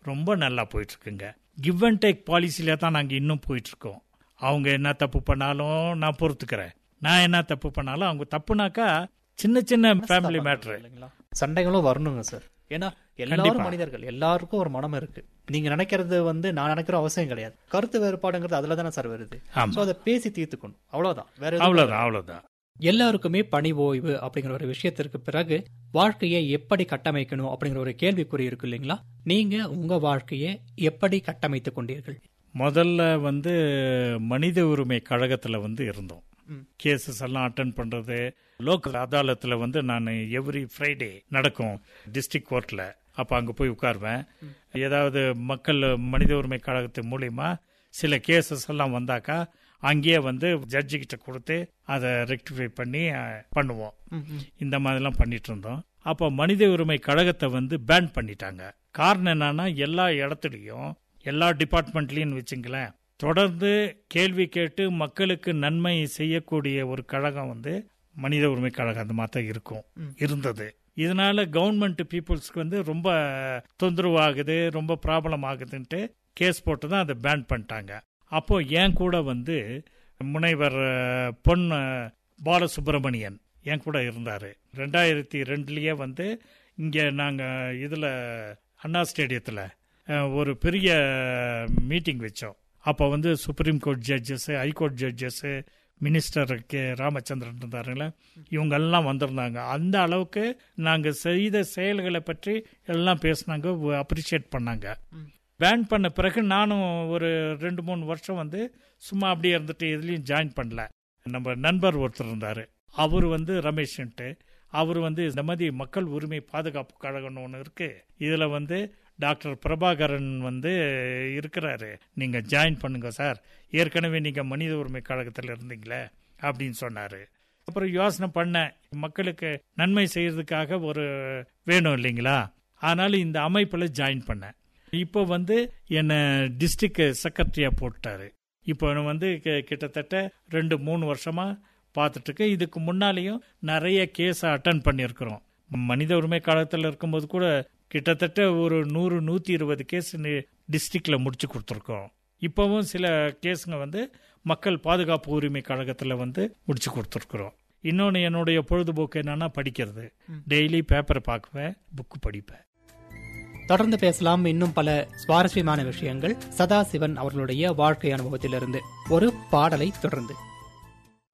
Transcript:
ரொம்ப நல்லா போயிட்டு இருக்குங்க கிவ் அண்ட் டேக் பாலிசியில தான் நாங்கள் இன்னும் போயிட்டு இருக்கோம் அவங்க என்ன தப்பு பண்ணாலும் நான் பொறுத்துக்கிறேன் நான் என்ன தப்பு பண்ணாலும் அவங்க தப்புனாக்கா சின்ன சின்ன ஃபேமிலி மேட்ரு இல்லைங்களா சண்டைகளும் வரணுங்க சார் ஏன்னா எல்லாரும் கண்டிப்பா. மனிதர்கள் எல்லாருக்கும் ஒரு மனம் இருக்கு நீங்க நினைக்கிறது வந்து நான் நினைக்கிற அவசியம் கிடையாது கருத்து வேறுபாடுங்கிறது அதுல தானே சார் வருது ஆமா. சோ அதை பேசி தீர்த்துக்கணும் அவ்வளவுதான் வேற எதுவும் அவ்வளோதான் அவ்வளோதான் எல்லாருக்குமே பணி ஓய்வு அப்படிங்கிற ஒரு விஷயத்திற்கு பிறகு வாழ்க்கையை எப்படி கட்டமைக்கணும் அப்படிங்கிற ஒரு கேள்விக்குறி இருக்கு இல்லைங்களா நீங்க உங்க வாழ்க்கையை எப்படி கட்டமைத்துக் கொண்டீர்கள் முதல்ல வந்து மனித உரிமை கழகத்தில் வந்து இருந்தோம் ம். கேசஸ் எல்லாம் அட்டன் பண்ணுறது லோக்கல் அதாலத்தில் வந்து நான் எவ்ரி ஃப்ரைடே நடக்கும் டிஸ்ட்ரிக்ட் கோர்ட்டில் அப்போ அங்கே போய் உட்காருவேன் ஏதாவது மக்கள் மனித உரிமை கழகத்து மூலியமா சில கேசஸ் எல்லாம் வந்தாக்கா அங்கேயே வந்து ஜட்ஜி கிட்ட கொடுத்து அதை ரெக்டிஃபை பண்ணி அஹ், பண்ணுவோம் ம், ம். இந்த மாதிரிலாம் பண்ணிட்டு இருந்தோம் அப்போ மனித உரிமை கழகத்தை வந்து பேன் பண்ணிட்டாங்க காரணம் என்னன்னா எல்லா இடத்துலையும் எல்லா டிபார்ட்மெண்ட்லயும் வச்சுங்களேன் தொடர்ந்து கேள்வி கேட்டு மக்களுக்கு நன்மை செய்யக்கூடிய ஒரு கழகம் வந்து மனித உரிமை கழகம் அந்த மாதிரி தான் இருக்கும் இருந்தது இதனால கவர்மெண்ட் பீப்புள்ஸ்க்கு வந்து ரொம்ப தொந்தரவு ஆகுது ரொம்ப ப்ராப்ளம் ஆகுதுன்ட்டு கேஸ் போட்டு தான் அதை பேன் பண்ணிட்டாங்க அப்போ என் கூட வந்து முனைவர் அஹ், பொன் அஹ், பாலசுப்ரமணியன் என் கூட இருந்தார் ரெண்டாயிரத்தி ரெண்டுலேயே வந்து இங்கே நாங்கள் இதில் அண்ணா ஸ்டேடியத்தில் ஒரு பெரிய மீட்டிங் வச்சோம் அப்போ வந்து supreme court judges high court judges minister K Ramachandran இருந்தாருங்களே இவங்கெல்லாம் வந்திருந்தாங்க அந்த அளவுக்கு நாங்கள் செய்த செயல்களை பற்றி எல்லாம் பேசினாங்க அப்ரிஷியேட் பண்ணாங்க பேன் பண்ண பிறகு நானும் ஒரு ரெண்டு மூணு வருஷம் வந்து சும்மா அப்படியே இருந்துட்டு எதுலேயும் ஜாயின் பண்ணல நம்ம நண்பர் ஒருத்தர் இருந்தார் அவர் வந்து ரமேஷ்ன்ட்டு அவர் வந்து இந்த மாதிரி மக்கள் உரிமை பாதுகாப்பு கழகம்னு ஒன்று இருக்கு இதில் வந்து டாக்டர் பிரபாகரன் வந்து இருக்கிறாரு நீங்கள் ஜாயின் பண்ணுங்க சார் ஏற்கனவே நீங்கள் மனித உரிமை கழகத்தில் இருந்தீங்களே அப்படின்னு சொன்னார் அப்புறம் யோசனை பண்ணேன் மக்களுக்கு நன்மை செய்யறதுக்காக ஒரு வேணும் இல்லைங்களா அதனால இந்த அமைப்பில் ஜாயின் பண்ணேன் இப்போ வந்து என்னை டிஸ்ட்ரிக்ட் செக்ரட்டரியா போட்டாரு இப்போ நான் வந்து கி- கிட்டத்தட்ட ரெண்டு மூணு வருஷமா பார்த்துட்டு இருக்கேன் இதுக்கு முன்னாலேயும் நிறைய கேஸை அட்டன் பண்ணியிருக்கிறோம் மனித உரிமை காலத்தில் இருக்கும்போது கூட கிட்டத்தட்ட ஒரு நூறு நூற்றி இருபது கேஸ் டிஸ்ட்ரிக்டில் முடிச்சு கொடுத்துருக்கோம் இப்போவும் சில கேஸுங்க வந்து மக்கள் பாதுகாப்பு உரிமை கழகத்தில் வந்து முடிச்சு கொடுத்துருக்குறோம் இன்னொன்று என்னுடைய பொழுதுபோக்கு என்னன்னா படிக்கிறது டெய்லி பேப்பரை பார்க்குவேன் புக்கு படிப்பேன் தொடர்ந்து பேசலாம் இன்னும் பல சுவாரஸ்யமான விஷயங்கள் சதாசிவன் அவர்களுடைய வாழ்க்கை அனுபவத்திலிருந்து ஒரு பாடலை தொடர்ந்து